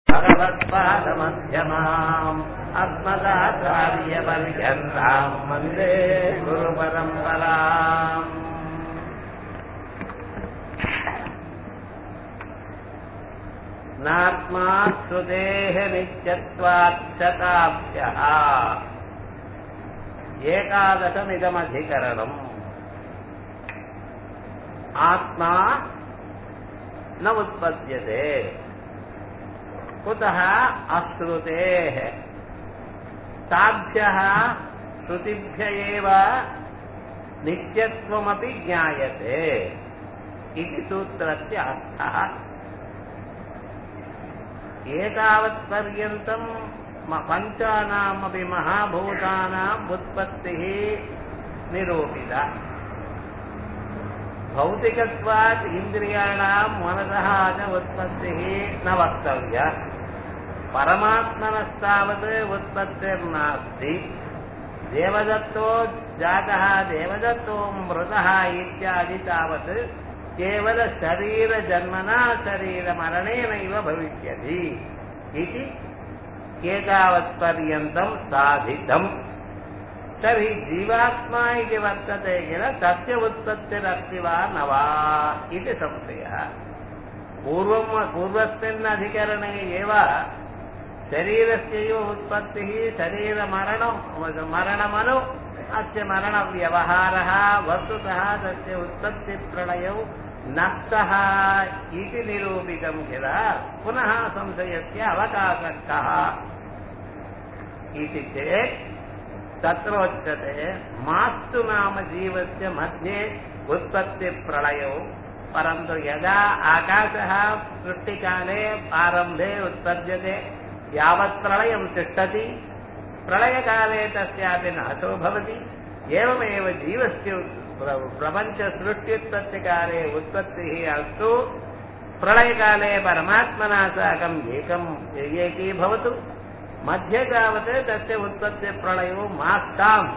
भगवत्पादमध्यमाम् अस्मदाचार्यपर्यन्ताम् वन्दे गुरुपरम्पराम् नात्मा श्रुतेः नित्यत्वाच्छताभ्यः एकादशमिदमधिकरणम् आत्मा न उत्पद्यते कुतः अश्रुतेः ताभ्यः श्रुतिभ्य एव नित्यत्वमपि ज्ञायते इति सूत्रस्य अर्थः एतावत्पर्यन्तम् पञ्चानामपि महाभूतानाम् उत्पत्तिः निरूपिता भौतिकत्वात् इन्द्रियाणाम् मनसः च उत्पत्तिः न वक्तव्या परमात्मनस्तावत् उत्पत्तिर्नास्ति देवदत्तो जातः देवदत्तो मृतः इत्यादि तावत् केवल शरीरजन्मना शरीरमरणेनैव भविष्यति इति एतावत्पर्यन्तम् साधितम् तर्हि जीवात्मा इति वर्तते किल तस्य उत्पत्तिरस्ति वा न वा इति संशयः पूर्वम् पूर्वस्मिन् अधिकरणे एव शरीरस्यैव उत्पत्तिः शरीरमरणं मरणमनु अस्य मरणव्यवहारः वस्तुतः तस्य उत्पत्तिप्रलयौ नष्टः इति निरूपितं किल पुनः संशयस्य अवकाशः कः इति चेत् तत्रोच्यते मास्तु नाम जीवस्य मध्ये उत्पत्तिप्रलयौ परन्तु यदा आकाशः सृष्टिकाले आरम्भे उत्पद्यते यावत् प्रलयं तिष्ठति प्रलयकाले तस्यापि नाशो भवति एवमेव जीवस्य प्रपञ्चसृष्ट्युत्पत्तिकाले उत्पत्तिः अस्तु प्रलयकाले परमात्मना साकम् एकम् एकी भवतु मध्ये तावत् तस्य उत्पत्तिप्रलयो मास्ताम्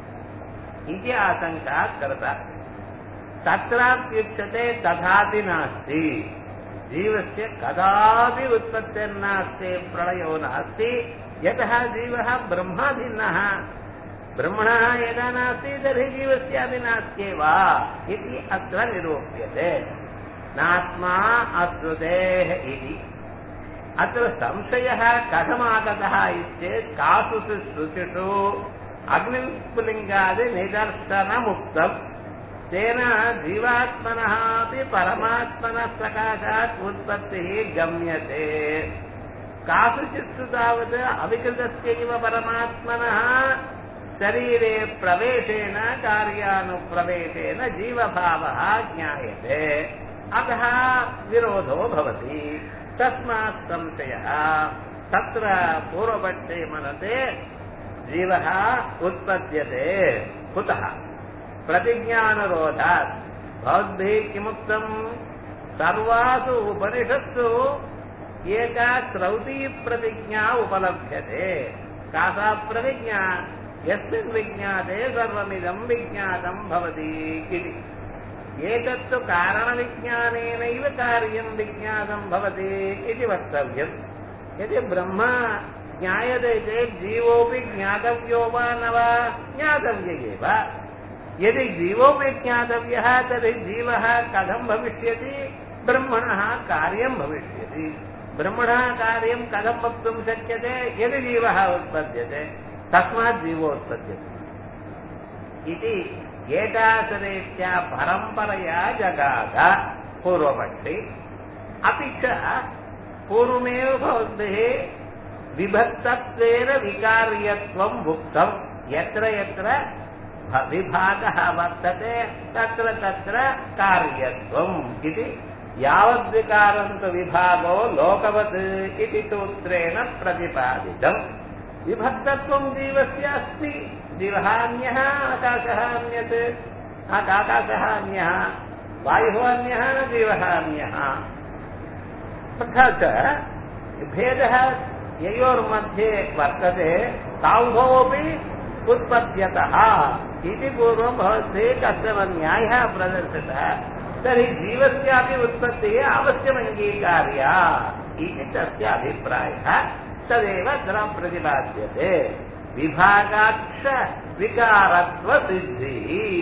इति आशङ्का कृता तत्राप्युच्यते तथापि नास्ति जीवस्य कदापि उत्पत्तिर्नास्ति प्रलयो नास्ति यतः जीवः ब्रह्माभिन्नः ब्रह्मणः यदा नास्ति तर्हि जीवस्यापि नास्त्येव इति अत्र निरूप्यते नात्मा अश्रुतेः इति अत्र संशयः कथमागतः इत्येत् कासु श्रुतिषु अग्निस्फुलिङ्गादि निदर्शनमुक्तम् तेन जीवात्मनः अपि परमात्मनः सकाशात् उत्पत्तिः गम्यते कासुचित्सु तावत् अविकृतस्यैव परमात्मनः शरीरे प्रवेशेन कार्यानुप्रवेशेन जीवभावः ज्ञायते अतः विरोधो भवति तस्मात् संशयः तत्र पूर्वपक्षे मनते जीवः उत्पद्यते कुतः प्रतिज्ञानुरोधात् भवद्भिः किमुक्तम् सर्वासु उपनिषत्सु एका श्रौतीप्रतिज्ञा उपलभ्यते का सा प्रतिज्ञा यस्मिन् विज्ञाते सर्वमिदम् विज्ञातम् भवति इति एतत्तु कारणविज्ञानेनैव कार्यम् विज्ञातम् भवति इति वक्तव्यम् यदि ब्रह्म ज्ञायते चेत् जीवोऽपि ज्ञातव्यो वा न वा ज्ञातव्य एव यदि जीवोऽपि ज्ञातव्यः तर्हि जीवः कथम् भविष्यति ब्रह्मणः कार्यम् भविष्यति ब्रह्मणः कार्यम् कथम् वक्तुं शक्यते यदि जीवः उत्पद्यते तस्मात् जीवोत्पद्यते इति एतादृरीत्या परम्परया जगाद पूर्वपक्षे अपि च पूर्वमेव भवद्भिः विभक्तत्वेन विकार्यत्वम् उक्तम् यत्र यत्र विभागः वर्तते तत्र तत्र कार्यत्वम् इति यावद्विकारम् तु विभागो लोकवत् इति सूत्रेण प्रतिपादितम् विभक्तत्वम् जीवस्य अस्ति जीवः अन्यः आकाशः अन्यत् आकाशः अन्यः वायुः अन्यः जीवः अन्यः तथा च भेदः ययोर्मध्ये वर्तते तावुभोऽपि उत्पद्यतः इति पूर्वं भवद्भिः कश्चन न्यायः प्रदर्शितः तर्हि जीवस्यापि उत्पत्तिः अवश्यमङ्गीकार्या இது தஸ்ய அபிப்பிராய ததேவ அத்திர பிரதிபாத்தியதே விபாகாட்ச விகாரத்வ சித்தி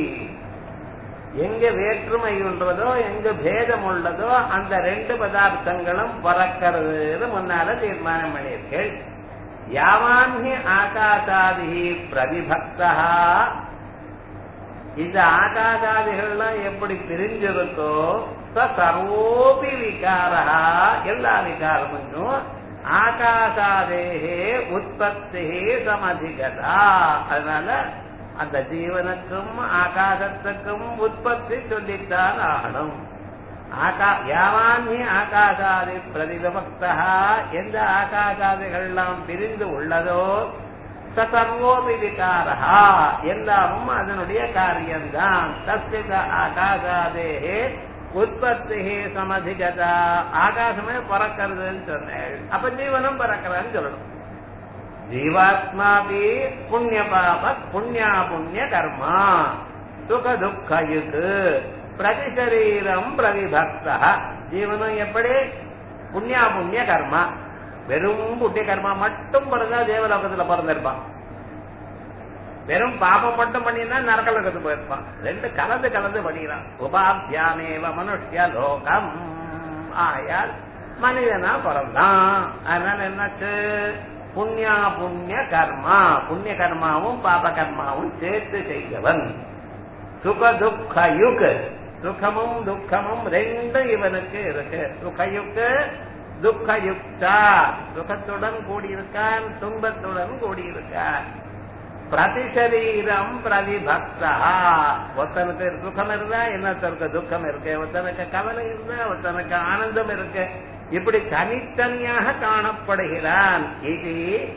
எங்க வேற்றுமை உள்ளதோ எங்க பேதம் உள்ளதோ அந்த ரெண்டு பதார்த்தங்களும் பறக்கிறதுன்னு முன்னால தீர்மானம் பண்ணியிருக்கேள் யாவான்ஹி ஆகாசாதி பிரவிபக்தா இந்த ஆகாசாதிகள்லாம் எப்படி பிரிஞ்சிருக்கோ சர்வோபி விகாரா எல்லா விகாரமும் ஆகாசாதேகே உற்பத்தி சமதிகதா அதனால அந்த ஜீவனுக்கும் ஆகாசத்துக்கும் உற்பத்தி சொல்லித்தான் ஆகணும் ஆகா யாவானி ஆகாசாதி பிரதிபக்தா எந்த ஆகாசாதிகள்லாம் பிரிந்து உள்ளதோ சர்வோபி விகாரா எல்லாமும் அதனுடைய காரியம்தான் தஸ்ய ஆகாசாதேகே உற்பத்தி சமதிகதா ஆகாசமே பறக்கிறதுன்னு சொன்னேன் அப்ப ஜீவனும் பறக்கிறான்னு சொல்லணும் ஜீவாத்மாபி புண்ணிய பாப புண்ணியா புண்ணிய கர்மா சுக துக்கயுக்கு பிரதிசரீரம் பிரவிபக்தா ஜீவனும் எப்படி புண்ணியா புண்ணிய கர்மா வெறும் புண்ணிய கர்மா மட்டும் பிறந்தா தேவலோகத்துல பிறந்திருப்பான் வெறும் பாபம் மட்டும் பண்ணினா நரகலோகத்து போயிருப்பான் ரெண்டு கலந்து கலந்து பண்ணிக்கிறான் உபாபியாமேவ மனுஷ்ய லோகம் ஆயால் மனிதனா பிறந்தான் அதனால என்னாச்சு புண்ணியா புண்ணிய கர்மா புண்ணிய கர்மாவும் பாப கர்மாவும் சேர்த்து செய்தவன் சுக துக்க யுக் சுகமும் துக்கமும் ரெண்டும் இவனுக்கு இருக்கு சுகயுக்கு துக்கயுக்தா சுகத்துடன் கூடியிருக்கான் துன்பத்துடன் கூடியிருக்கான் பிரதிசரீரம் பிரதிபக்தா ஒருத்தனுக்கு சுகம் இருந்தா இன்னொருத்தருக்கு துக்கம் இருக்கு ஒருத்தனுக்கு கவலை இருந்தா ஒருத்தனுக்கு ஆனந்தம் இருக்கு இப்படி தனித்தனியாக காணப்படுகிறான் இது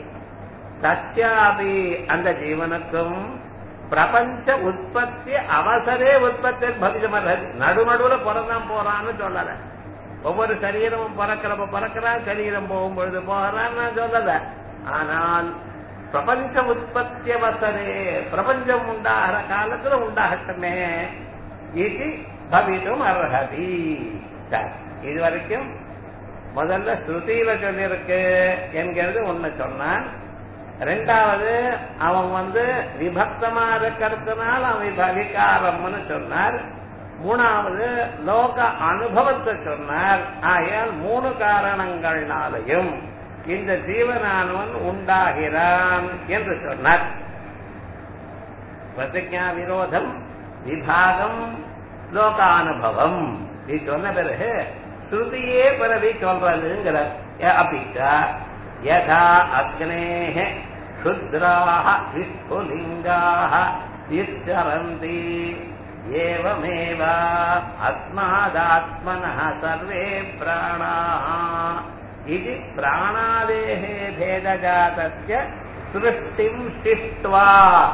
சத்யாபி அந்த ஜீவனுக்கும் பிரபஞ்ச உற்பத்தி அவசரே உற்பத்தி பவிதமர்றது நடு நடுவுல பிறந்தான் போறான்னு சொல்லல ஒவ்வொரு சரீரமும் பறக்கிறப்ப பறக்கிறான் சரீரம் போகும்பொழுது போகிறான் நான் சொல்லல ஆனால் பிரபஞ்ச உற்பத்தி அவசரே பிரபஞ்சம் உண்டாகிற காலத்துல உண்டாகட்டுமே இது பவிதும் அர்ஹதி இது வரைக்கும் முதல்ல ஸ்ருதியில சொல்லியிருக்கு என்கிறது ஒண்ணு சொன்னான் ரெண்டாவது அவன் வந்து விபக்தமா இருக்கிறதுனால அவன் விகாரம்னு சொன்னார் மூணாவது லோக அனுபவத்தை சொன்னார் ஆகையால் மூணு காரணங்கள்னாலையும் இந்த ஜீவனானவன் உண்டாகிறான் என்று சொன்னார் பிரதிஜா விரோதம் விபாகம் லோகானுபவம் இது சொன்ன பிறகு ஸ்ருதியே பிறவி சொல்றதுங்கிற அப்பிச்சா யதா அக்னேஹ க்ஷுத்ராः விஸ்புலிங்காः விச்சரந்தி एवमेव अस्मादात्मनः सर्वे प्राणाः इति प्राणादेः भेदजातस्य सृष्टिम् शिष्ट्वा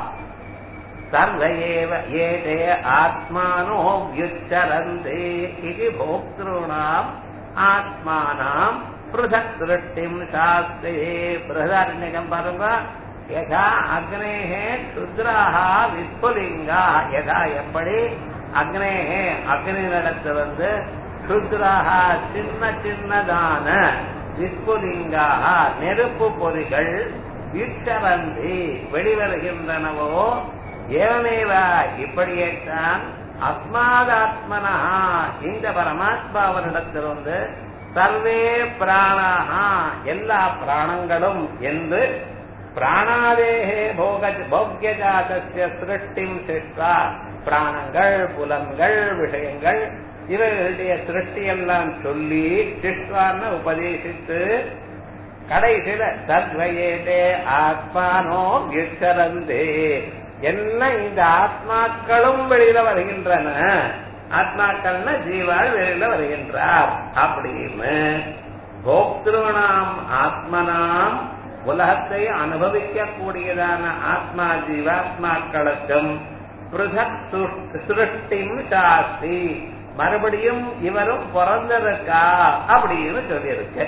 सर्व एव एते आत्मानो व्युच्चरन्ति इति भोक्तॄणाम् आत्मानाम् पृथक् सृष्टिम् शास्त्रे बृहदारण्यकम् பாருங்க யதா அக்னேகே க்ஷுத்ராக விஸ்புலிங்கா யதா எப்படி அக்னேகே அக்னி நடத்து வந்து க்ஷுத்ராக சின்ன சின்னதான விஸ்புலிங்காக நெருப்பு பொறிகள் வீச்சரந்தி வெளிவருகின்றனவோ ஏவமேவா இப்படியேத்தான் அஸ்மாதாத்மனா இந்த பரமாத்மாவனிடத்திலிருந்து சர்வே பிராணாகா எல்லா பிராணங்களும் என்று பிராணாதேகே போக போக்கியஜாதசிய சிருஷ்டிம் சிருஷ்டா பிராணங்கள் புலன்கள் விஷயங்கள் இவர்களுடைய சிருஷ்டி எல்லாம் சொல்லி சிஷ்டான்னு உபதேசித்து கடைசியில சத்வயேதே ஆத்மானோ விச்சரந்தே எல்லாம் இந்த ஆத்மாக்களும் வெளியில வருகின்றன ஆத்மாக்கள்னா ஜீவாள் வெளியில வருகின்றார் அப்படின்னு போக்திருவனாம் ஆத்மனாம் உலகத்தை அனுபவிக்க கூடியதான ஆத்மா ஜீவாத்மாக்களுக்கும் பிருதக் சுருஷ்டிம் சாஸ்தி மறுபடியும் இவரும் பிறந்திருக்கா அப்படின்னு சொல்லியிருக்கு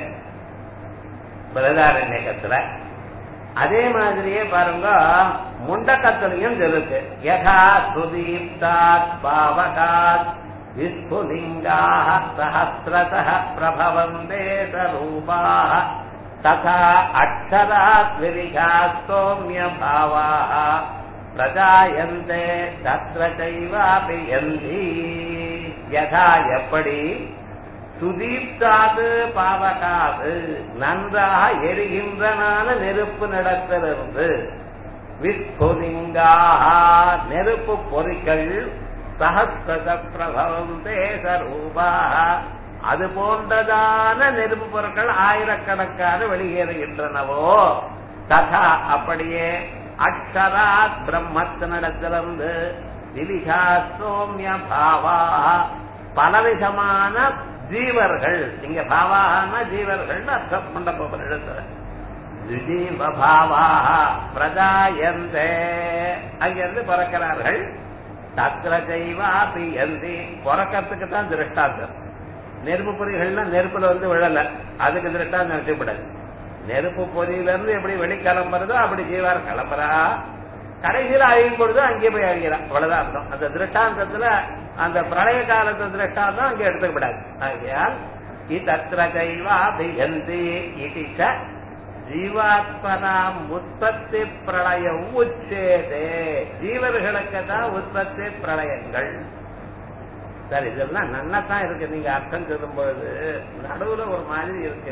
பிரதாரண்யக்கத்துல அதே மாதிரியே பாருங்க முண்டக்கத்திலையும் சொல்லுது யதா சுதீப்தாத் பாவகாத் विस्फुलिङ्गाः सहस्रतः प्रभवन्ते स्वरूपाः तथा अक्षरात् विरिघाः सौम्यभावाः பிரஜாயந்தே தத்ர சைவாபி யந்தி யதா எப்படி சுதீப்தாது பாவகாது நன்றாக எரிகின்றனான நெருப்பு நடத்திலிருந்து விஸ்புலிங்காக நெருப்பு பொறிகள் சகஸ்ரத பிரபவந்தே சரூபாக அது போன்றதான நெருப்பு பொருட்கள் ஆயிரக்கணக்கான வெளியேறுகின்றனவோ ததா அப்படியே அக்ஷராத் பிரம்மத்தினிடத்திலிருந்து விவிகா சோமிய பாவா பலவிதமான ஜீவர்கள் இங்க பாவான ஜீவர்கள் அர்த்தம் பண்ண போகிற இடத்துல ஜீவ பாவா பிரஜாயந்தே அங்கிருந்து பிறக்கிறார்கள் தத்திர செய்வா பியந்தி பிறக்கிறதுக்கு தான் திருஷ்டாந்தம் நெருப்பு பொறிகள்னா நெருப்புல வந்து விழல அதுக்கு திருஷ்டாந்தம் நினைச்சப்படாது நெருப்பு பொறியில இருந்து எப்படி வெளி கிளம்புறதோ அப்படி ஜீவார் கிளம்புறா கடைசியில் அழியும் பொழுது அங்கே போய் அழிகிறான் அவ்வளவுதான் அர்த்தம் அந்த திருஷ்டாந்தத்துல அந்த பிரளய காலத்து திருஷ்டாந்தம் அங்கே எடுத்துக்கப்படாது ஆகையால் இத்தத்திர கைவா பிகந்தி இடிச்ச ஜீவாத்மனாம் உற்பத்தி பிரளயம் உச்சேதே ஜீவர்களுக்கு தான் உற்பத்தி பிரளயங்கள் சார் இதெல்லாம் நன்னதான் இருக்கு நீங்க அர்த்தம் சொல்லும் பொழுது நடுவுல ஒரு மாதிரி இருக்கு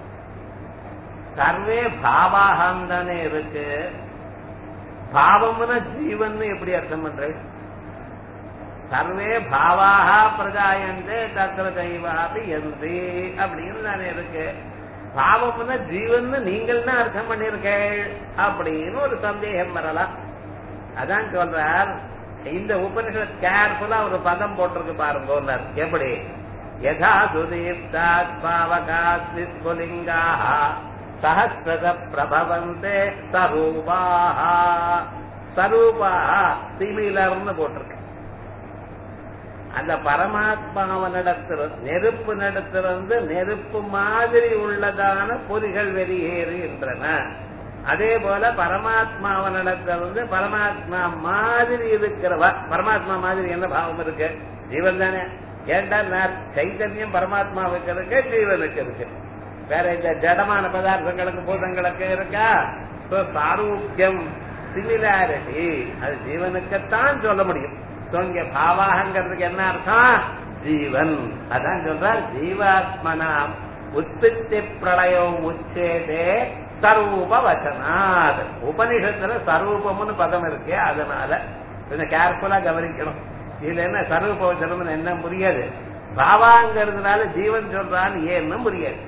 சர்வே பாவாகாந்தானே இருக்கு பாவம்னா ஜீவன் எப்படி அர்த்தம் பண்ற சர்வே பாவாக பிரஜாயந்தே தத்திர தெய்வாபி எந்தி அப்படின்னு தானே இருக்கு பாவம்னா ஜீவன் நீங்கள் தான் அர்த்தம் பண்ணிருக்கேள் அப்படின்னு ஒரு சந்தேகம் வரலாம் அதான் சொல்றார் இந்த உபனிஷத் கேர்ஃபுல்லா ஒரு பதம் போட்டிருக்கு பாருங்க எப்படி யதா சுதீப்தாத் பாவகாத் விஸ்புலிங்காக சஹஸ்ரத பிரபவந்தே சரூபாக சரூபாக சிமிலர்னு போட்டிருக்கு அந்த பரமாத்மாவனிடத்தில நெருப்பு நடத்திலிருந்து நெருப்பு மாதிரி உள்ளதான பொறிகள் வெளியேறுகின்றன அதே போல பரமாத்மாவனிடத்திலிருந்து பரமாத்மா மாதிரி இருக்கிறவ பரமாத்மா மாதிரி என்ன பாவம் இருக்கு ஜீவன் தானே ஏண்டா சைத்தன்யம் பரமாத்மாவுக்கு இருக்கு ஜீவனுக்கு இருக்கு வேற இந்த ஜடமான பதார்த்தங்களுக்கு பூதங்களுக்கு இருக்கா சாரூக்கியம் சிமிலாரிட்டி அது ஜீவனுக்குத்தான் சொல்ல முடியும் இங்க பாவாகங்கிறதுக்கு என்ன அர்த்தம் ஜீவன் அதான் சொல்றார் ஜீவாத்மனாம் உற்பத்தி பிரளயம் உச்சேதே சரூப வச்சனாத் உபனிஷத்துல சரூபம்னு பதம் இருக்கு அதனால கொஞ்சம் கேர்ஃபுல்லா கவனிக்கணும் இதுல என்ன சரூப வச்சனம் என்ன புரியாது பாவாங்கிறதுனால ஜீவன் சொல்றான்னு ஏன்னு புரியாது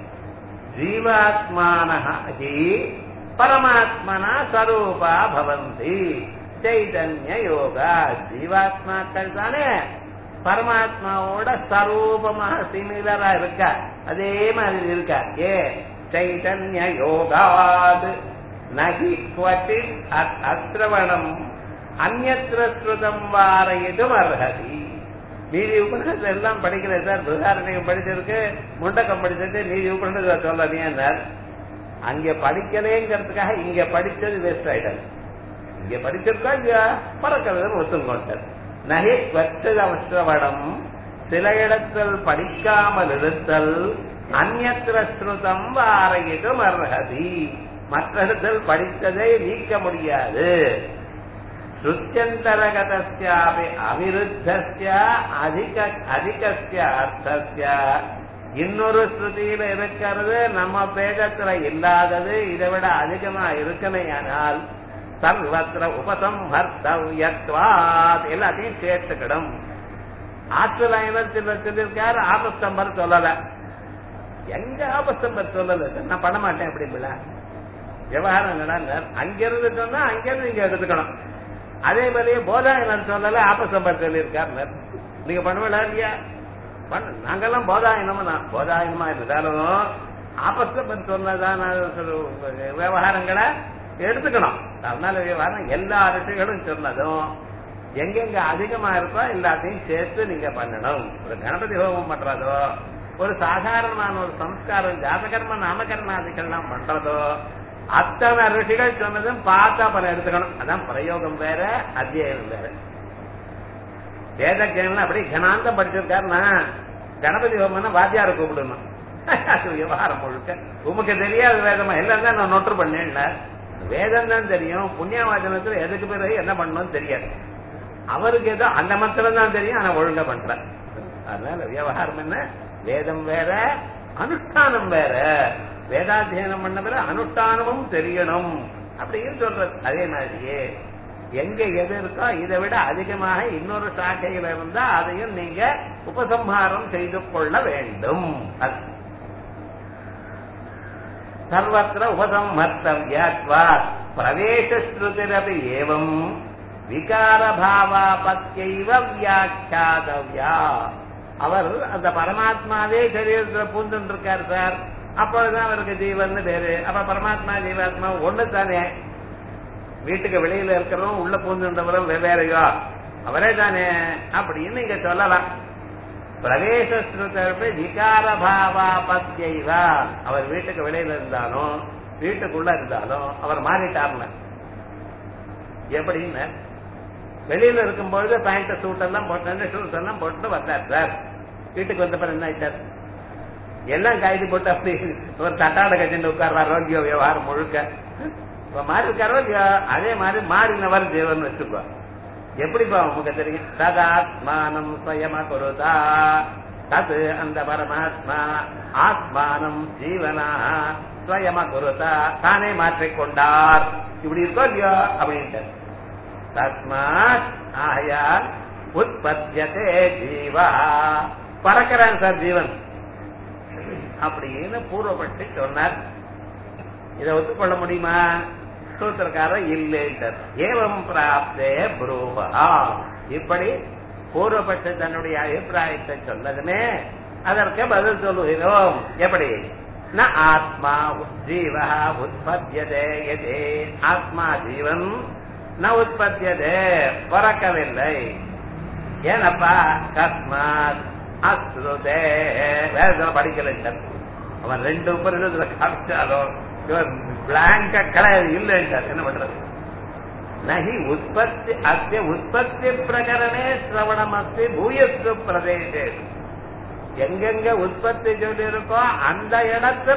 ஜீவாத்மானி பரமாத்மனா சரூபா பவந்தி சைதன்ய யோகா ஜீவாத்மாக்கள் தானே பரமாத்மாவோட சரூபமாக சிமிலரா இருக்கா அதே மாதிரி இருக்கா ஏ சைதன்ய யோகாது நகி குவச்சித் அஸ்ரவணம் அந்நத்திர ஸ்ருதம் வாரயிடும் அர்ஹதி நீதி உபநிஷத்துல எல்லாம் படிக்கிறேன் சார் பிரதாரணியம் படிச்சிருக்கு முண்டக்கம் படிச்சிருக்கு நீதி உபநிஷத்துல சொல்லறீங்க அங்க படிக்கலேங்கிறதுக்காக இங்க படிச்சது வேஸ்ட் ஆயிடாது இங்க படிச்சிருக்கா இங்க பறக்கிறது ஒத்துங்கொண்டார் நகை வச்சது அவசரவடம் சில இடத்தில் படிக்காமல் இருத்தல் அந்நத்திர ஸ்ருதம் வாரயிடும் அர்ஹதி மற்ற இடத்தில் படித்ததை நீக்க முடியாது ஸ்ருத்தியந்தரகதஸ்யாபி அவிருத்தஸ்ய அதிக அதிகஸ்ய அர்த்தஸ்ய இன்னொரு ஸ்ருதியில இருக்கிறது நம்ம பேதத்துல இல்லாதது இதை விட அதிகமா இருக்கணையானால் சர்வத்திர உபசம்ஹர்த்தவ்யத்வாத் எல்லாத்தையும் சேர்த்துக்கிடும் ஆற்றுலாயனத்தில் சொல்லியிருக்காரு ஆபஸ்தம்பர் சொல்லல எங்க ஆபஸ்தம்பர் சொல்லல நான் பண்ண மாட்டேன் அப்படிங்கள விவகாரம் நடந்தார் அங்கிருந்து சொன்னா அங்கிருந்து இங்க எடுத்துக்கணும் அதே மாதிரியே போதாயனர் சொல்லல ஆபஸ்தம்பர் சொல்லியிருக்காரு நீங்க பண்ணுவீங்களா இல்லையா பண்ண நாங்கெல்லாம் போதாயனமா தான் போதாயனமா இருந்தாலும் ஆபஸ்தம்பர் சொன்னதான விவகாரங்களை எடுத்துக்கணும் அதனால விவகாரம் எல்லா ரிஷிகளும் சொன்னதும் எங்கெங்க அதிகமா இருக்கோ எல்லாத்தையும் சேர்த்து நீங்க பண்ணணும் ஒரு கணபதி ஹோமம் பண்றதோ ஒரு சாதாரணமான ஒரு சம்ஸ்காரம் ஜாதகர்ம நாமகர்மாதிகள்லாம் பண்றதோ அத்தனை ரிஷிகள் சொன்னதும் பார்த்தா பல எடுத்துக்கணும் அதான் பிரயோகம் வேற அத்தியாயம் வேற வேதஜன் அப்படி கனாந்தம் படிச்சிருக்காருன்னா கணபதி ஹோமம்னா வாத்தியார கூப்பிடணும் அது விவகாரம் முழுக்க உமக்கு தெரியாது வேதமா எல்லாம் தான் நான் நொட்டு பண்ணேன்ல வேதம் தான் தெரியும் புண்ணியவாதனத்துல எதுக்கு பிறகு என்ன பண்ணணும்னு தெரியாது அவருக்கு ஏதோ அந்த மந்திரம் தான் தெரியும் ஆனா ஒழுங்கா பண்ற அதனால விவகாரம் என்ன வேதம் வேற அனுஷ்டானம் வேற வேதாத்தியனம் பண்ண பிறகு அனுஷ்டானமும் தெரியணும் அப்படின்னு சொல்றது அதே மாதிரியே எங்க எது இருக்கோ இதை விட அதிகமாக இன்னொரு சாக்கையில இருந்தா அதையும் நீங்க உபசம்ஹாரம் செய்து கொள்ள வேண்டும் அது சர்வத்திர உபசம்ஹர்த்தவியாத்வா பிரவேசஸ்ருதிரபி ஏவம் விகாரபாவாபத்தியைவ வியாக்கியாதவ்யா அவர் அந்த பரமாத்மாவே சரீரத்துல பூந்துட்டு இருக்கார் சார் அப்பொழுதுதான் அவருக்கு ஜீவன் பேரு அப்ப பரமாத்மா ஜீவாத்மா ஒண்ணு தானே வீட்டுக்கு வெளியில இருக்கிறவங்க உள்ள பூந்துன்றவரும் வெவ்வேறையோ அவரே தானே அப்படின்னு நீங்க சொல்லலாம் பிரவேசஸ்ருதர்பு விகார பாவாபத்தியைவா அவர் வீட்டுக்கு வெளியில இருந்தாலும் வீட்டுக்குள்ள இருந்தாலும் அவர் மாறிட்டார்ல எப்படின்னு வெளியில இருக்கும்பொழுது பேண்ட் சூட் எல்லாம் போட்டு ஷூஸ் எல்லாம் போட்டு வந்தார் சார் வீட்டுக்கு வந்த பிறகு என்ன ஆயிட்டார் எல்லாம் கைது போட்டு அப்படி ஒரு தட்டாட கட்டிட்டு உட்கார்றார் ரோகியோ விவகாரம் முழுக்க இப்ப மாறி இருக்காரோ இல்லையோ அதே மாதிரி மாறினவர் தேவன் வச்சுக்கோ எப்படிப்பா உங்களுக்கு தெரியும் ததாத்மானம் ஸ்வயம குருதா தது அந்த பரமாத்மா ஆத்மானம் ஜீவனா ஸ்வயம குருதா தானே மாற்றிக்கொண்டார் இப்படி இருக்கோ இல்லையோ அப்படின்ட்டு தஸ்மாத் ஆயால் உற்பத்தியதே ஜீவா பறக்கிறான் சார் ஜீவன் அப்படின்னு பூர்வப்பட்டு சொன்னார் இதை ஒத்துக்கொள்ள முடியுமா சூத்திரக்காரர் இல்லைன்றார் ஏவம் பிராப்தே புரூபா இப்படி பூர்வப்பட்டு தன்னுடைய அபிப்பிராயத்தை சொன்னதுமே அதற்கு பதில் சொல்லுகிறோம் எப்படி ந ஆத்மா ஜீவா உற்பத்தியதே எதே ஆத்மா ஜீவன் ந உற்பத்தியதே பிறக்கவில்லை ஏனப்பா கஸ்மாத் அஸ்ருதே வேதத்துல படிக்கல அவன் ரெண்டு உபரிடத்துல காமிச்சாலும் இவர் பிளாங்க கிடையாது இல்லைன்றார் என்ன பண்றது நகி உற்பத்தி அத்திய உற்பத்தி பிரகரணே சிரவணம் அஸ்தி பூயஸ்து பிரதேசே எங்கெங்க உற்பத்தி சொல்லி இருக்கோ அந்த இடத்துல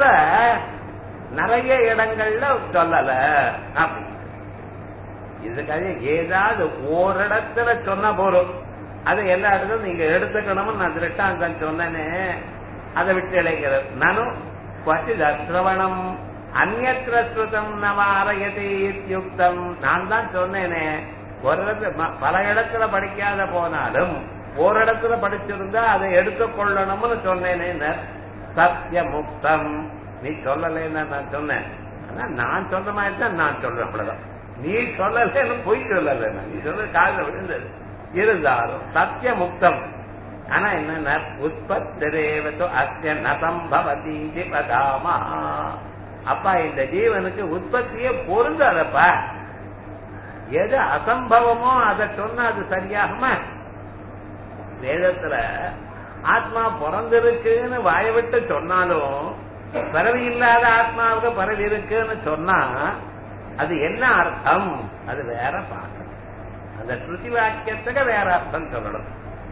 நிறைய இடங்கள்ல சொல்லல அப்படி இதுக்காக ஏதாவது ஓரிடத்துல சொன்ன போறோம் அது எல்லா இடத்துலும் நீங்க எடுத்துக்கணும்னு நான் திருட்டாந்தன் சொன்னேனே அதை விட்டு இழைக்கிறது நானும் சிரவணம் அந்நத்திர ஸ்ருதம் நவாரயதி யுக்தம் நான் தான் சொன்னேனே ஒரு இடத்துல பல இடத்துல படிக்காத போனாலும் ஒரு இடத்துல படிச்சிருந்தா அதை எடுத்துக்கொள்ளணும்னு சொன்னேனே சத்திய முக்தம் நீ சொல்லலைன்னு நான் சொன்னேன் ஆனா நான் சொல்ற மாதிரி தான் நான் சொல்றேன் அவ்வளவுதான் நீ சொல்லலன்னு பொய் சொல்லல நீ சொல்ல காலில் விழுந்தது இருந்தாலும் சத்திய முக்தம் ஆனா என்ன உற்பத்திரேவத்தோ அத்திய நசம்பவதி பதாமா அப்பா இந்த ஜீவனுக்கு உற்பத்தியே பொருந்தாதப்பா எது அசம்பவமோ அதை சொன்னா அது சரியாகுமா வேதத்துல ஆத்மா பிறந்திருக்குன்னு வாய விட்டு சொன்னாலும் பிறவி இல்லாத ஆத்மாவுக்கு பிறவி இருக்குன்னு சொன்னா அது என்ன அர்த்தம் அது வேற பார்க்கணும் அந்த ஸ்ருதி வாக்கியத்துக்கு வேற அர்த்தம் சொல்லணும்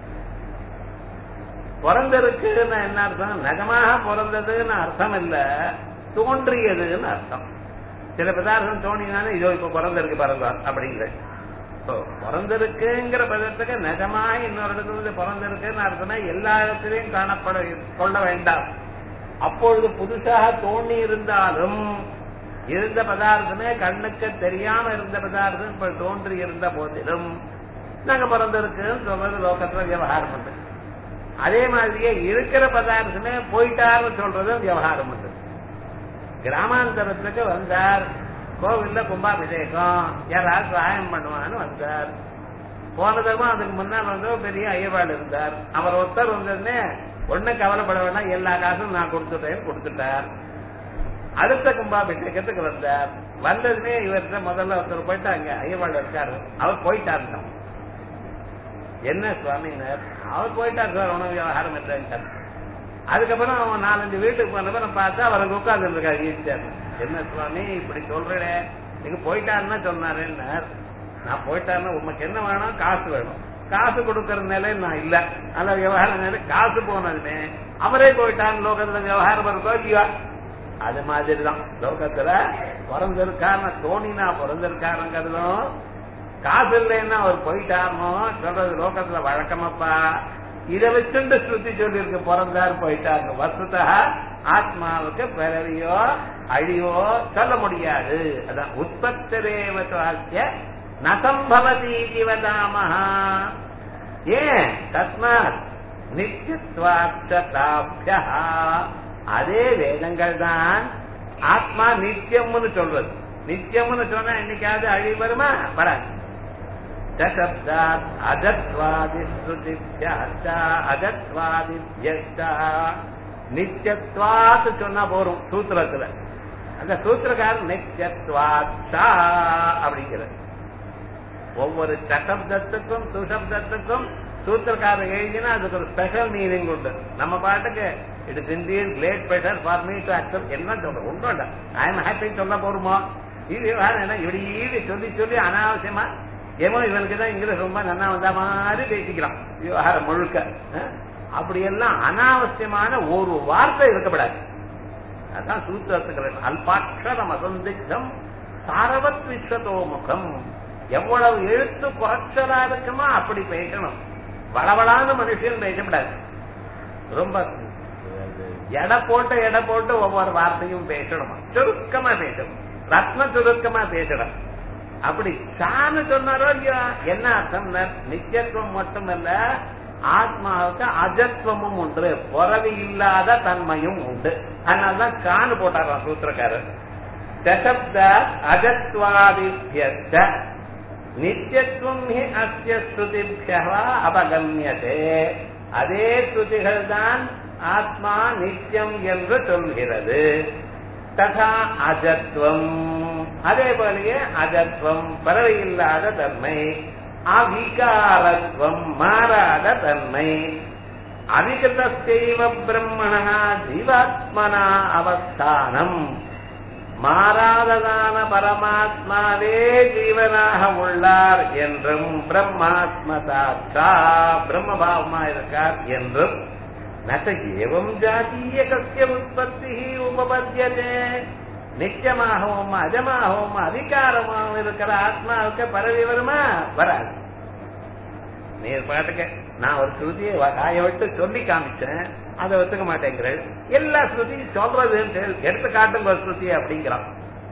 பிறந்திருக்குன்னு என்ன அர்த்தம் நிஜமாக பிறந்ததுன்னு அர்த்தம் இல்ல தோன்றியதுன்னு அர்த்தம் சில பதார்த்தம் தோணினாலும் இதோ இப்ப பிறந்திருக்கு பிறந்தார் அப்படிங்கிறது பிறந்திருக்குங்கிற பதத்துக்கு நிஜமாக இன்னொரு இடத்துல இருந்து பிறந்திருக்குன்னு அர்த்தம்னா எல்லா இடத்திலையும் காணப்பட கொள்ள வேண்டாம் அப்பொழுது புதுசாக தோண்டி இருந்தாலும் இருந்த பதார்த்தமே கண்ணுக்கு தெரியாம இருந்த பதார்த்தம் இப்ப தோன்றி இருந்த போதிலும் நாங்க பிறந்திருக்குன்னு சொல்றது லோகத்துல விவகாரம் பண்றது அதே மாதிரியே இருக்கிற பதார்த்தமே போயிட்டாருன்னு சொல்றதும் விவகாரம் பண்றது கிராமாந்தரத்துக்கு வந்தார் கோவில்ல கும்பாபிஷேகம் யாராவது சகாயம் பண்ணுவான்னு வந்தார் போனதும் அதுக்கு முன்னால் வந்து பெரிய ஐயப்பாடு இருந்தார் அவர் ஒருத்தர் வந்ததுன்னே ஒன்னும் கவலைப்பட வேண்டாம் எல்லா காசும் நான் கொடுத்துட்டேன்னு கொடுத்துட்டார் அடுத்த கும்பாபிஷேகத்துக்கு வந்தார் வந்ததுமே இவர்கிட்ட முதல்ல ஒருத்தர் போயிட்டாங்க ஐயப்பாடு இருக்காரு அவர் போயிட்டாரு என்ன சுவாமினர் அவர் போயிட்டார் சார் உணவு விவகாரம் இல்லைன்ட்டார் அதுக்கப்புறம் அவன் நாலஞ்சு வீட்டுக்கு போனப்பறம் பார்த்தா அவருக்கு உட்கார்ந்து இருக்காரு ஈஸ்டர் என்ன சுவாமி இப்படி சொல்றேன் நீங்க போயிட்டாருன்னா சொன்னாருன்னார் நான் போயிட்டாருன்னா உமக்கு என்ன வேணும் காசு வேணும் காசு கொடுக்கற நிலையில் நான் இல்ல அந்த விவகார நிலை காசு போனதுமே அவரே போயிட்டான் லோகத்துல விவகாரம் இருக்கோ இல்லையா அது மாதிரிதான் லோகத்துல பிறந்திருக்காருன்னு தோணினா பிறந்திருக்காருங்கிறதும் காசு இல்லைன்னா அவர் போயிட்டாரோ சொல்றது லோகத்துல வழக்கமப்பா இதை வச்சுண்டு ஸ்ருதி சொல்லியிருக்கு பிறந்தார் போயிட்டாரு வசுதா ஆத்மாவுக்கு பிறவியோ அழிவோ சொல்ல முடியாது அதான் உற்பத்திரேவசாக்கிய நசம்பவதி ஜீவதாமஹா ஏன் தஸ்மாத் நித்தியத்வாட்சதாபியா அதே வேதங்கள் தான் ஆத்மா நித்தியம்னு சொல்றது நித்தியம்னு சொன்னா என்னைக்காவது அழிவு வருமா வராது சப்தாத் அஜத்வாதிஸ்ருதிபியாச்ச அஜத்வாதிபியச்ச நித்தியத்வாத்து சொன்னா போரும் சூத்திரத்துல அந்த சூத்திரக்காரர் நித்தியத்வாச்சா அப்படிங்கிறது ஒவ்வொரு சசப்தத்துக்கும் சுசப்தத்துக்கும் சூத்திரக்காரர் எழுதினா அதுக்கு ஒரு ஸ்பெஷல் மீனிங் உண்டு நம்ம பாட்டுக்கு it is Indian great better for me to accept என்ன சொல்றோம் ஒன்றும் இல்ல ஐ எம் ஹாப்பி சொல்ல போருமோ இது என்ன இப்படி ஈடு சொல்லி சொல்லி அனாவசியமா ஏமோ இவனுக்கு தான் இங்கிலீஷ் ரொம்ப நல்லா வந்த மாதிரி பேசிக்கிறான் விவகாரம் முழுக்க அப்படியெல்லாம் அனாவசியமான ஒரு வார்த்தை இருக்கப்படாது அதான் சூத்திரத்துக்கு அல்பாட்சரம் அசந்திக்தம் சாரவத் விஸ்வதோ முகம் எவ்வளவு எழுத்து குறைச்சலா இருக்குமோ அப்படி பேசணும் வளவளான மனுஷன் பேசப்படாது ரொம்ப எடை போட்டு எடை போட்டு ஒவ்வொரு வார்த்தையும் பேசணுமா சுருக்கமா பேசணும் ரத்ன சுருக்கமா பேசணும் அப்படி சான்னு சொன்னாரோ இல்லையா என்ன அர்த்தம் நித்தியத்துவம் மட்டுமல்ல ஆத்மாவுக்கு அஜத்வமும் உண்டு புறவி இல்லாத தன்மையும் உண்டு அதனாலதான் கான்னு போட்டாராம் சூத்திரக்காரர் தசப்த அஜத்வாதித்ய நித்தியத்துவம் ஹி அஸ்ய ஸ்ருதிபியா அபகமியதே அதே ஸ்ருதிகள் தான் ஆத்மா நித்தியம் என்று சொல்கிறது ததா அஜத்வம் அதே போலயே அஜத்வம் பறவையில்லாத தன்மை அவிகாரத்வம் மாறாத தன்மை அவிகதஸ்தெய்வ பிரம்மணா ஜீவாத்மனா அவஸ்தானம் மாறாததான பரமாத்மாவே ஜீவனாக உள்ளார் என்றும் பிரம்மாத்மதாச்சா பிரம்மபாவமா இருக்கார் என்றும் நச்ச ஏவம் ஜாத்தீய கசிய உற்பத்தி உபபத்தியதே நித்தியமாகவும் அஜமாகவும் அதிகாரமாகவும் இருக்கிற ஆத்மாவுக்கு பரவி வருமா வராது நீர் பாட்டுக்கு நான் ஒரு ஸ்ருதியை காய விட்டு சொல்லி காமிச்சேன் அதை ஒத்துக்க மாட்டேங்கிறேன் எல்லா ஸ்ருதியும் சொல்றது எடுத்து காட்டுங்க ஒரு ஸ்ருதி அப்படிங்கிறான்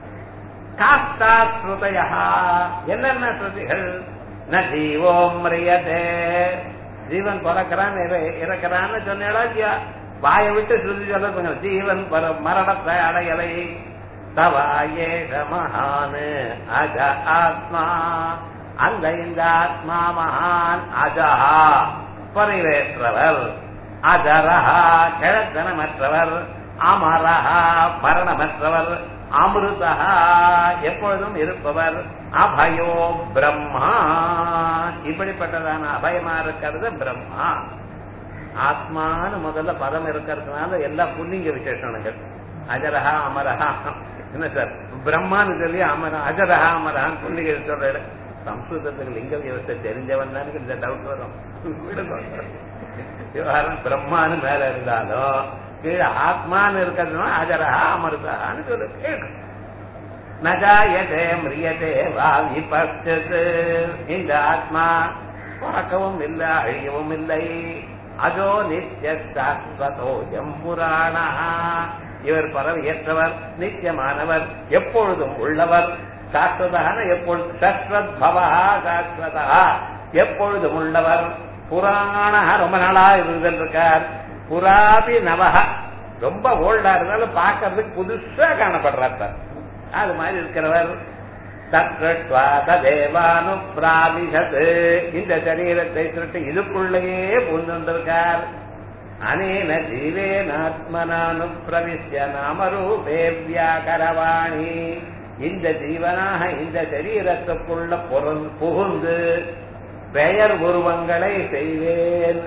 காஸ்தா ஸ்ருதயா என்னென்ன ஸ்ருதிகள் ந ஜீவோம் மிரியதே ஜீவன் பிறக்கிறான் இறக்கிறான்னு சொன்னா இல்லையா வாயை விட்டு ஸ்ருதி சொல்ல ஜீவன் மரணத்தை அடையலை தவாயேஷ மகான் அஜ ஆத்மா அந்த இந்த ஆத்மா மகான் அஜஹா பரிவேற்றவர் அஜரஹா கிழத்தனமற்றவர் அமரஹா மரணமற்றவர் அமிர்தஹா எப்பொழுதும் இருப்பவர் அபயோ பிரம்மா இப்படிப்பட்டதான அபயமா இருக்கிறது பிரம்மா ஆத்மான்னு முதல்ல பதம் இருக்கிறதுனால எல்லா புல்லிங்க விசேஷணங்கள் அஜரஹா அமரஹா என்ன சார் பிரம்மான்னு சொல்லி அமர அஜரஹா அமரஹான்னு புல்லிங்க சொல்ற சம்ஸ்கிருதத்துக்கு லிங்க வியவஸ்தை தெரிஞ்சவன் தான் இந்த டவுட் வரும் விவகாரம் பிரம்மான்னு மேல இருந்தாலும் கீழே ஆத்மான்னு இருக்கிறதுனா அஜரஹா அமருதான்னு சொல்லு கேட்கும் நஜாயதே மிரியதே வா விபஸ்து இந்த ஆத்மா பிறக்கவும் இல்லை அழியவும் இல்லை அதோ நித்திய சாஸ்வதோயம் புராணா இவர் பரவியற்றவர் நித்தியமானவர் எப்பொழுதும் உள்ளவர் சாஸ்வதான எப்பொழுது சஸ்வத் பவா சாஸ்வதா எப்பொழுதும் உள்ளவர் புராண ரொம்ப நாளா இருந்திருக்கார் புராபி நவக ரொம்ப ஓல்டா இருந்தாலும் பார்க்கறதுக்கு புதுசா காணப்படுறார் அது மாதிரி இருக்கிறவர் தத்வாதேவானு பிராமிஷது இந்த சரீரத்தை சுட்டு இதுக்குள்ளேயே பூந்துருக்கார் அனேன ஜீவேனாத்மனானு பிரவிஷ்ய நாமரூபே வியாகரவாணி இந்த ஜீவனாக இந்த சரீரத்துக்குள்ள பொருள் புகுந்து பெயர் உருவங்களை செய்வேன்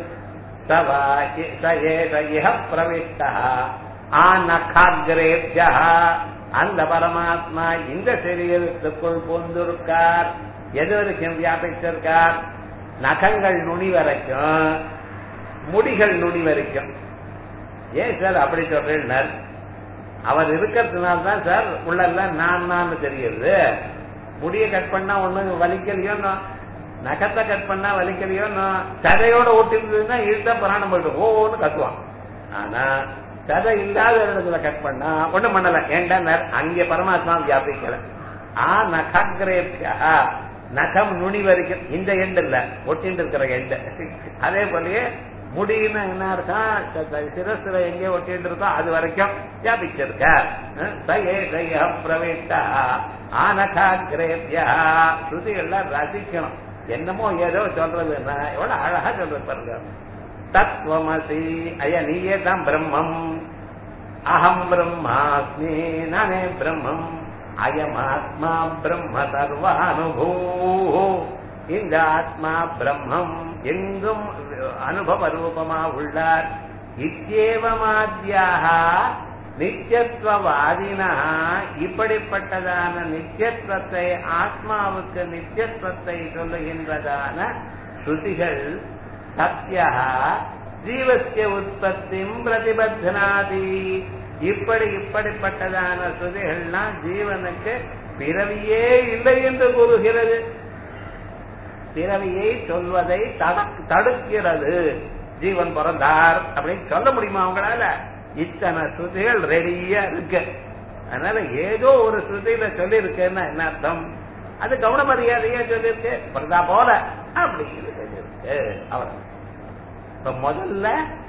சயேஷ பிரவிஷ்டா ஆனகாகிரேபியா அந்த பரமாத்மா இந்த சரீரத்துக்குள் பூந்திருக்கார் எது வரைக்கும் வியாபிச்சிருக்கார் நகங்கள் நுனி வரைக்கும் முடிகள் நுனி வரைக்கும் ஏன் சார் அப்படி சொல்றேன் அவர் இருக்கிறதுனால தான் சார் உள்ளெல்லாம் நான் நான் தெரியுது முடியை கட் பண்ணா ஒண்ணு வலிக்கலையோ நகத்தை கட் பண்ணா வலிக்கலையோ சதையோட ஒட்டிருந்ததுன்னா இழுத்தா பிராணம் போயிடும் ஓன்னு கத்துவான் ஆனா சதை இல்லாத இடத்துல கட் பண்ணா ஒண்ணும் பண்ணல ஏன்டா அங்க பரமாத்மா வியாபிக்கல ஆ நகாகிரேபியா நகம் நுனி வரைக்கும் இந்த எண்டு இல்ல ஒட்டிட்டு இருக்கிற எண்டு அதே போலயே முடியுன்னா என்ன அர்த்தம் சிரசுல எங்கே ஒட்டிட்டு இருக்கோ அது வரைக்கும் வியாபிச்சிருக்க சயே சய பிரவேட்டா ஆனகாகிரேபியா ஸ்ருதிகள்லாம் ரசிக்கணும் என்னமோ ஏதோ சொல்றதுன்னா எவ்வளவு அழகா சொல்றது பாருங்க தத்துவமசி ஐயா நீயே தான் பிரம்மம் அகம் பிரம்மாஸ்மி நானே பிரம்மம் அயமாத்மா பிரம்ம சர்வானுபூ இந்த ஆத்மா பிரம்மம் எங்கும் அனுபவ ரூபமா உள்ளார் இத்தேவமாத்தியாக நித்தியத்துவவாதினா இப்படிப்பட்டதான நித்தியத்துவத்தை ஆத்மாவுக்கு நித்தியத்துவத்தை சொல்லுகின்றதான ஸ்ருதிகள் சத்யா ஜீவசிய உற்பத்தியும் பிரதிபத்தனாதி இப்படி இப்படிப்பட்டதான ஸ்ருதிகள்லாம் ஜீவனுக்கு பிறவியே இல்லை என்று கூறுகிறது பிறவியை சொல்வதை தடுக்கிறது ஜீவன் பிறந்தார் அப்படின்னு சொல்ல முடியுமா அவங்களால இத்தனை ஸ்ருதிகள் ரெடியா இருக்கு அதனால ஏதோ ஒரு ஸ்ருதியில சொல்லி இருக்குன்னா என்ன அர்த்தம் அது கவன மரியாதையா சொல்லியிருக்கு பிறந்தா போல அப்படின்னு சொல்லியிருக்கு அவர் இப்ப முதல்ல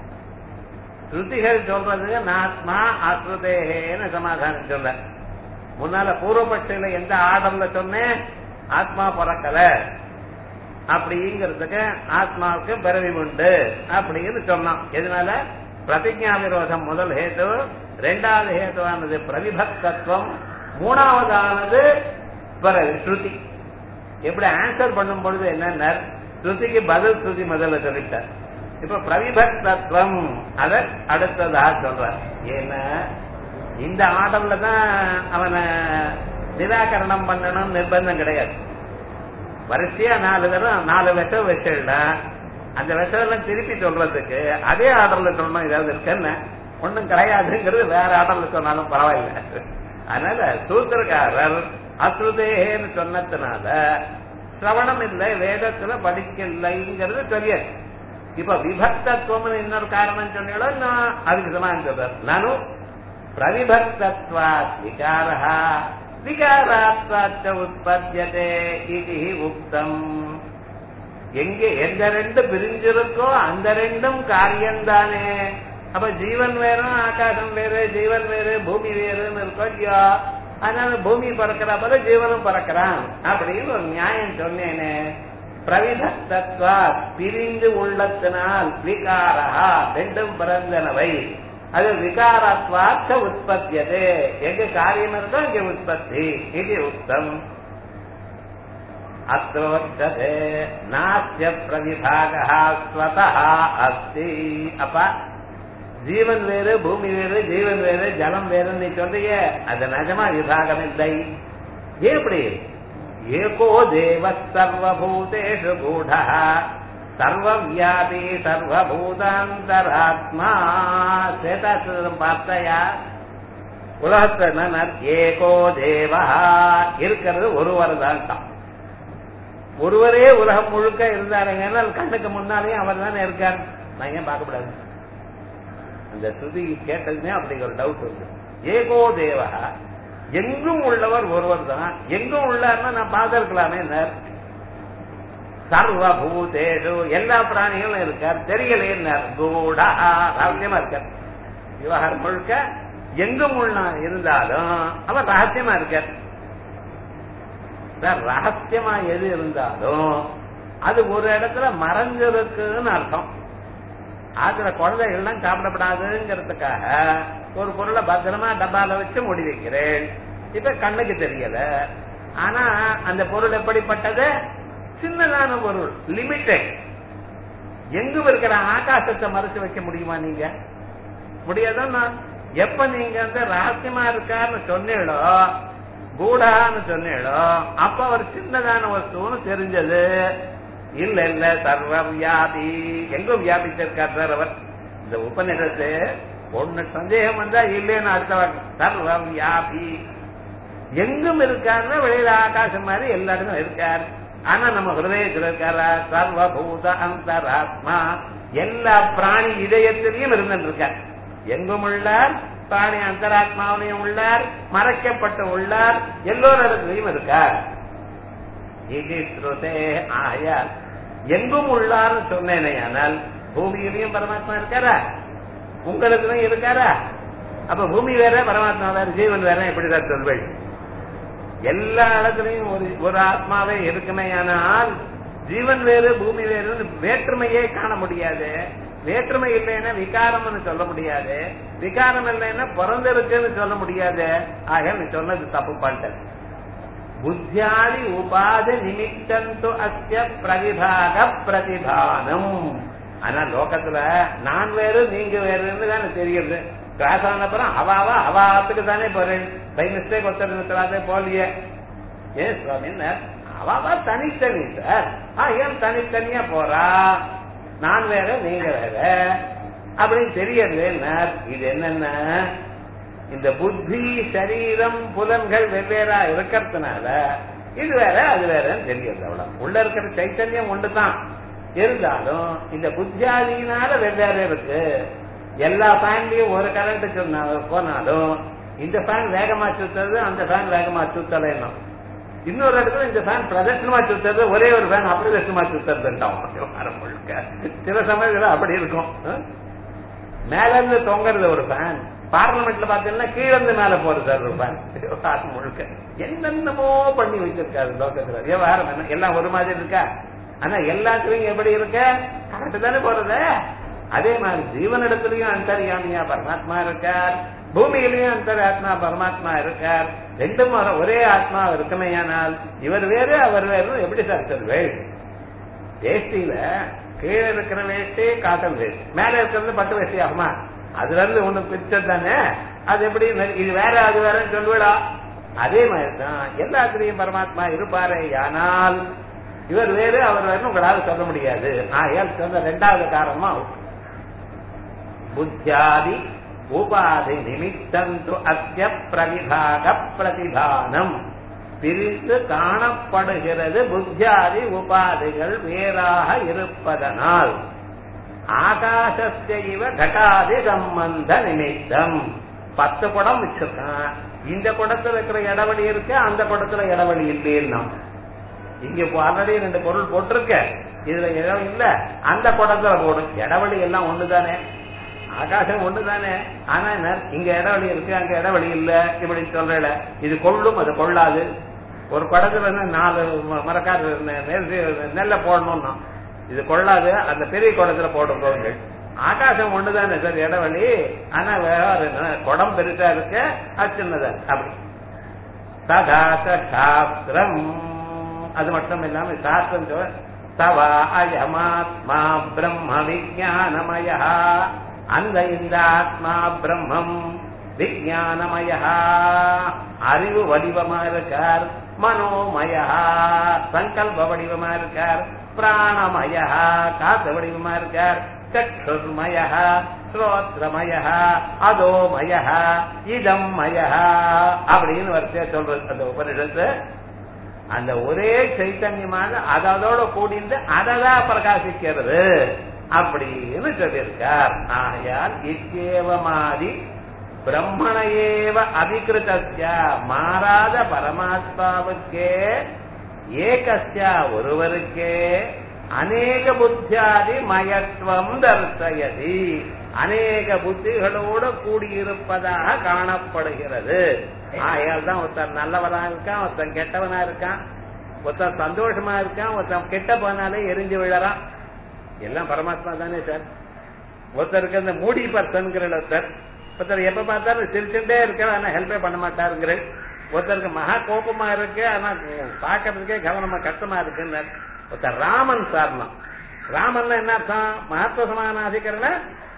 ஸ்ருதிகள் சொல்றதுக்கு நாத்மா அஸ்ருதேன்னு சமாதானம் சொல்ல முன்னால பூர்வபட்சியில எந்த ஆர்டர்ல சொன்னேன் ஆத்மா பிறக்கல அப்படிங்கிறதுக்கு ஆத்மாவுக்கு பிறவி உண்டு அப்படின்னு சொன்னான் எதனால பிரதிஜா விரோதம் முதல் ஹேத்து ரெண்டாவது ஹேத்துவானது பிரவிபக்தத்துவம் மூணாவதானது பிறகு ஸ்ருதி எப்படி ஆன்சர் பண்ணும் பொழுது என்னன்னா ஸ்ருதிக்கு பதில் ஸ்ருதி முதல்ல சொல்லிட்டார் இப்ப பிரவிபக்தத்துவம் அத அடுத்ததாக சொல்றார் ஏன்னா இந்த ஆர்டர்ல தான் அவனை நிராகரணம் பண்ணணும் நிர்பந்தம் கிடையாது வரிசையா நாலு தரம் நாலு விஷம் வச்சிடல அந்த விஷம் திருப்பி சொல்றதுக்கு அதே ஆர்டர்ல சொல்லணும் ஏதாவது இருக்குன்னு ஒண்ணும் கிடையாதுங்கிறது வேற ஆர்டர்ல சொன்னாலும் பரவாயில்ல அதனால சூத்திரக்காரர் அசுதேன்னு சொன்னதுனால சிரவணம் இல்லை வேதத்துல படிக்கலைங்கிறது தெரியாது இப்ப விபக்தத்துவம் இன்னொரு காரணம் சொன்னாலும் நான் அதுக்கு சமான் சொல்றேன் நானும் பிரவிபக்தத்வா விகாரா விகாராத்வாச்ச உற்பத்தியதே இது உக்தம் எங்கே எந்த ரெண்டு பிரிஞ்சிருக்கோ அந்த ரெண்டும் காரியம்தானே அப்ப ஜீவன் வேறும் ஆகாசம் வேறு ஜீவன் வேறு பூமி வேறுன்னு இருக்கோ இல்லையோ அதனால பூமி பறக்கிற போல ஜீவனும் பறக்கிறான் அப்படின்னு ஒரு நியாயம் சொன்னேனே பிரவிதத்துவா பிரிந்து உள்ளத்தினால் விகாரா ரெண்டும் பிறந்தனவை அது விகாரத்வாச்ச உற்பத்தியது எங்க காரியம் இருக்கோ இங்க உற்பத்தி இது உத்தம் அத்ரோச்சதே நாஸ்ய பிரவிபாகா ஸ்வதா அஸ்தி அப்பா ஜீவன் வேறு பூமி வேறு ஜீவன் வேறு ஜலம் வேறு நீ சொல்றிய அது நிஜமா விபாகம் இல்லை எப்படி ஏகோ தேவ சர்வபூதேஷு கூட சர்வவியாபி சர்வபூதாந்தராத்மா சேதாசுரம் பார்த்தையா உலகத்துல என்ன ஏகோ தேவா இருக்கிறது ஒருவர் தான் ஒருவரே உலகம் முழுக்க இருந்தாருங்கன்னா கண்ணுக்கு முன்னாலேயும் அவர் தானே இருக்கார் நான் ஏன் பார்க்கக்கூடாது அந்த ஸ்ருதி கேட்டதுமே அப்படி ஒரு டவுட் இருக்கு ஏகோ தேவா எங்கும் உள்ளவர் ஒருவர் தான் எங்கும் உள்ளார்னா நான் பார்த்திருக்கலாமே சர்வபூதேஷு எல்லா பிராணிகளும் இருக்கார் தெரியலையே கூடா ரகசியமா இருக்கார் விவகாரம் முழுக்க எங்கும் உள்ள இருந்தாலும் அவர் ரகசியமா இருக்கார் ரகசியமா எது இருந்தாலும் அது ஒரு இடத்துல மறைஞ்சிருக்குன்னு அர்த்தம் அதுல குழந்தைகள்லாம் சாப்பிடப்படாதுங்கிறதுக்காக ஒரு பொருளை பத்திரமா டப்பால வச்சு மூடி வைக்கிறேன் இப்ப கண்ணுக்கு தெரியல ஆனா அந்த பொருள் எப்படிப்பட்டது சின்னதான பொருள் லிமிட்டட் எங்கும் இருக்கிற ஆகாசத்தை மறைச்சு வைக்க முடியுமா நீங்க முடியாதான் எப்ப நீங்க வந்து ரகசியமா இருக்காருன்னு சொன்னீங்களோ கூடான்னு சொன்னீங்களோ அப்ப அவர் சின்னதான வஸ்துன்னு தெரிஞ்சது இல்ல இல்ல சர்வ வியாபி எங்கும் வியாபிச்சிருக்கார் சார் அவர் இந்த உபநிடத்து ஒண்ணு சந்தேகம் வந்தா இல்லைன்னு அடுத்த வாக்கு சர்வ வியாபி எங்கும் இருக்காருன்னா வெளியில ஆகாசம் மாதிரி எல்லா இடமும் இருக்கார் ஆனா நம்ம ஹிருதயத்தில் இருக்காரா சர்வபூத அந்தராத்மா எல்லா பிராணி இதயத்திலையும் இருந்துட்டு இருக்கார் எங்கும் உள்ளார் பிராணி அந்தராத்மாவிலையும் உள்ளார் மறைக்கப்பட்டு உள்ளார் எல்லோரிடத்திலையும் இருக்கார் இது ஸ்ருதே ஆயால் எங்கும் உள்ளார்னு சொன்னேனே ஆனால் பூமியிலையும் பரமாத்மா இருக்காரா உங்களுக்கும் இருக்காரா அப்ப பூமி வேற பரமாத்மா வேற ஜீவன் வேற எப்படிதான் சொல்வேன் எல்லா இடத்துலயும் ஒரு ஒரு ஆத்மாவே இருக்குமே ஆனால் ஜீவன் வேறு பூமி வேறு வேற்றுமையே காண முடியாது வேற்றுமை இல்லைன்னா விகாரம்னு சொல்ல முடியாது விகாரம் இல்லைன்னா பிறந்திருக்குன்னு சொல்ல முடியாது ஆக நீ சொன்னது தப்பு பண்ணிட்டேன் புத்தியாதி உபாத நிமித்தந்து அஸ்ய பிரதிபாக பிரதிபானம் ஆனா லோகத்துல நான் வேறு நீங்க வேறுன்னு தானே தெரியுது கிளாஸ் ஆனப்புறம் அவாவா அவாத்துக்கு தானே போறேன் பை மிஸ்டேக் ஒருத்தர் நிறுத்தாதே போலியே ஏன் சுவாமி அவாவா தனித்தனி சார் ஆ ஏன் தனித்தனியா போறா நான் வேற நீங்க வேற அப்படின்னு தெரியறது இது என்னன்னா இந்த புத்தி சரீரம் புலன்கள் வெவ்வேறா இருக்கிறதுனால இது வேற அது வேறன்னு தெரியுது அவ்வளவு உள்ள இருக்கிற சைத்தன்யம் ஒண்ணுதான் இருந்தாலும் இந்த புத்தியாதியினால வெவ்வேறு இருக்கு எல்லா ஃபேன்லயும் ஒரு கரண்ட் சொன்ன போனாலும் இந்த ஃபேன் வேகமா சுத்துறது அந்த ஃபேன் வேகமா சுத்தலைன்னா இன்னொரு இடத்துல இந்த ஃபேன் பிரதட்சணமா சுத்துறது ஒரே ஒரு ஃபேன் அப்பிரதட்சணமா சுத்துறதுட்டான் முழுக்க சில சமயத்துல அப்படி இருக்கும் மேல இருந்து தொங்குறது ஒரு ஃபேன் பார்லிமெண்ட்ல பாத்தீங்கன்னா கீழ இருந்து மேல போறது சார் ஒரு ஃபேன் முழுக்க என்னென்னமோ பண்ணி வச்சிருக்காரு லோகத்துல விவகாரம் என்ன எல்லாம் ஒரு மாதிரி இருக்கா ஆனா எல்லாத்துலயும் எப்படி இருக்க கரெக்ட் தானே போறது அதே மாதிரி ஜீவனிடத்திலையும் அந்தரியாமியா பரமாத்மா இருக்கார் பூமியிலையும் அந்தராத்மா பரமாத்மா இருக்கார் ரெண்டும் ஒரே ஆத்மா இருக்குமேயானால் இவர் வேறு அவர் வேறு எப்படி சார் சொல்வேள் வேஷ்டியில கீழே இருக்கிற வேஷ்டி காட்டன் வேஷ்டி மேல இருக்கிறது பட்டு வேஷ்டி ஆகுமா அதுல இருந்து ஒண்ணு பிக்சர் தானே அது எப்படி இது வேற அது வேறன்னு சொல்லுவிடா அதே மாதிரிதான் எல்லாத்திலையும் பரமாத்மா இருப்பாரே ஆனால் இவர் வேறு அவர் வேறு உங்களால சொல்ல முடியாது ஆயால் சொன்ன ரெண்டாவது காரணமா புத்தியாதி உபாதி நிமித்தந்து அத்திய பிரதிபாக பிரதிபானம் பிரித்து காணப்படுகிறது புத்தியாதி உபாதிகள் வேறாக இருப்பதனால் ஆகாசஸ்ய இவ கட்டாதி சம்பந்த நிமித்தம் பத்து குடம் வச்சிருக்கான் இந்த குடத்துல இருக்கிற இடவழி இருக்கு அந்த குடத்துல இடவழி இல்லைன்னா இங்க ஆல்ரெடி ரெண்டு பொருள் போட்டிருக்க இதுல இடம் இல்ல அந்த குடத்துல போடும் இடவழி எல்லாம் ஒண்ணுதானே ஆகாசம் ஒண்ணுதானே ஆனா என்ன இங்க இடவழி இருக்கு அங்க இடவழி இல்ல இப்படி சொல்றல இது கொள்ளும் அது கொள்ளாது ஒரு குடத்துல நாலு மரக்காரு நெல்ல போடணும்னா இது கொள்ளாது அந்த பெரிய குடத்துல போடுறோங்க ஆகாசம் ஒண்ணுதானே சார் இடவழி ஆனா வேற குடம் பெருசா இருக்கு அது சின்னதா அப்படி சதாச சாஸ்திரம் அது மட்டும் இல்லாம சாஸ்திரம் சொல்ல தவா அயமாத்மா பிரம்ம விஜயானமய அந்த இந்த ஆத்மா பிரம்மம் விஜயானமய அறிவு வடிவமா இருக்கார் மனோமய சங்கல்ப வடிவமா இருக்கார் பிராணமய காத்து வடிவமா இருக்கார் சற்றுர்மய ஸ்ரோத்ரமய அதோமய இதம் மய அப்படின்னு வரிசையா சொல்றது அந்த உபனிஷத்து அந்த ஒரே சைத்தன்யமான அதோட கூடிந்து அததான் பிரகாசிக்கிறது அப்படின்னு சொல்லியிருக்கார் ஆகையால் இத்தேவமாதி பிரம்மணையேவ அதிகிருத்திய மாறாத பரமாத்மாவுக்கே ஏகஸ்யா ஒருவருக்கே அநேக புத்தியாதி மயத்துவம் தர்சயதி அநேக புத்திகளோடு கூடியிருப்பதாக காணப்படுகிறது ஆகையால் தான் ஒருத்தர் நல்லவனா இருக்கான் ஒருத்தன் கெட்டவனா இருக்கான் ஒருத்தன் சந்தோஷமா இருக்கான் ஒருத்தன் கெட்ட போனாலே எரிஞ்சு விழறான் எல்லாம் பரமாத்மா தானே சார் ஒருத்தருக்கு அந்த மூடி பர்சன்கிற ஒருத்தர் ஒருத்தர் எப்ப பார்த்தாலும் சிரிச்சுட்டே இருக்க ஆனா ஹெல்ப்பே பண்ண மாட்டாருங்கிற ஒருத்தருக்கு மகா கோபமா இருக்கு ஆனா பாக்குறதுக்கே கவனமா கஷ்டமா இருக்குன்னு ஒருத்தர் ராமன் சார்னா ராமன் என்ன அர்த்தம் மகத்துவ சமானாதிகரண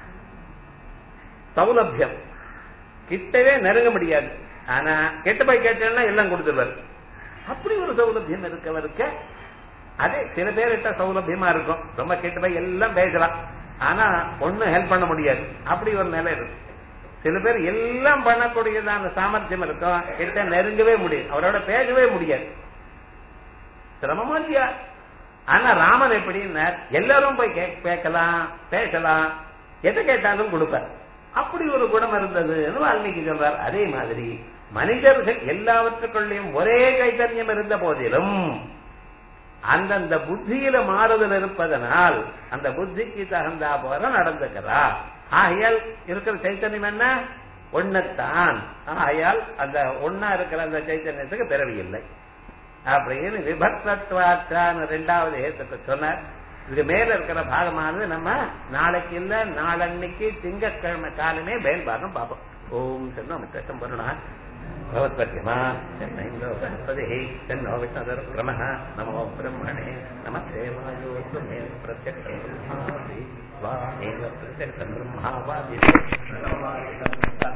சௌலபியம் கிட்டவே நெருங்க முடியாது ஆனா கெட்டு போய் கேட்டேன்னா எல்லாம் கொடுத்துருவார் அப்படி ஒரு சௌலபியம் இருக்கவருக்கு அதே சில பேர்கிட்ட சௌலபியமா இருக்கும் ரொம்ப கிட்ட போய் எல்லாம் பேசலாம் ஆனா ஒண்ணும் ஹெல்ப் பண்ண முடியாது அப்படி ஒரு நிலை இருக்கு சில பேர் எல்லாம் பண்ணக்கூடியதான சாமர்த்தியம் இருக்கும் கிட்ட நெருங்கவே முடியும் அவரோட பேசவே முடியாது சிரமமா இல்லையா ஆனா ராமன் எப்படின்னா எல்லாரும் போய் கே- கேட்கலாம் பேசலாம் எதை கேட்டாலும் கொடுப்பார் அப்படி ஒரு குணம் இருந்ததுன்னு வால்மீகி சொல்றார் அதே மாதிரி மனிதர்கள் எல்லாவற்றுக்குள்ளேயும் ஒரே கைத்தன்யம் இருந்த போதிலும் அந்தந்த புத்தியில மாறுதல் இருப்பதனால் அந்த புத்திக்கு தகுந்தா போல நடந்துக்கிறார் ஆகையால் இருக்கிற சைத்தன்யம் என்ன ஒன்னத்தான் ஆகையால் அந்த ஒன்னா இருக்கிற அந்த சைத்தன்யத்துக்கு பிறவி இல்லை அப்படின்னு விபக்தத்வாச்சான்னு ரெண்டாவது ஏத்தத்தை சொன்னார் இதுக்கு மேல இருக்கிற பாகமானது நம்ம நாளைக்கு இல்ல நாளன்னைக்கு திங்கட்கிழமை காலமே மேல் பாகம் பார்ப்போம் ஓம் சென்னோ மித்தம் வருணா भवत्पद्यमा चन्नैन्दो बृहस्पतिः तन्नो विष्णुदर्क्रमः नमो ब्रह्मणे नमस्ते वायोस्तु मे प्रत्यक्षे स्वामेव प्रत्यक्षम् ब्रह्मावादिते